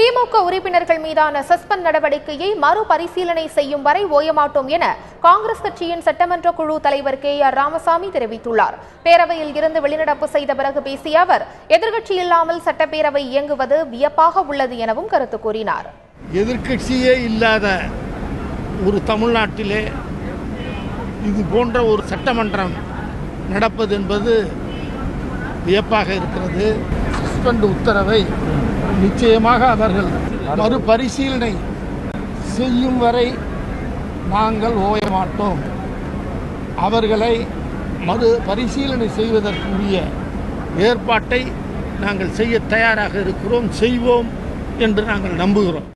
திமுக உறுப்பினர்கள் மீதான சஸ்பெண்ட் நடவடிக்கையை மறுபரிசீலனை செய்யும் வரை ஓயமாட்டோம் என காங்கிரஸ் கட்சியின் சட்டமன்ற குழு தலைவர் கே ஆர் ராமசாமி தெரிவித்துள்ளார் பேரவையில் இருந்து வெளிநடப்பு செய்த பிறகு பேசிய அவர் எதிர்க்கட்சி இல்லாமல் சட்டப்பேரவை இயங்குவது வியப்பாக உள்ளது எனவும் கருத்து கூறினார் எதிர்க்கட்சியே இல்லாத ஒரு தமிழ்நாட்டிலே இது போன்ற ஒரு சட்டமன்றம் நடப்பது என்பது வியப்பாக இருக்கிறது சஸ்பெண்ட் உத்தரவை நிச்சயமாக அவர்கள் மறுபரிசீலனை செய்யும் வரை நாங்கள் ஓய மாட்டோம் அவர்களை மறு பரிசீலனை செய்வதற்குரிய ஏற்பாட்டை நாங்கள் செய்ய தயாராக இருக்கிறோம் செய்வோம் என்று நாங்கள் நம்புகிறோம்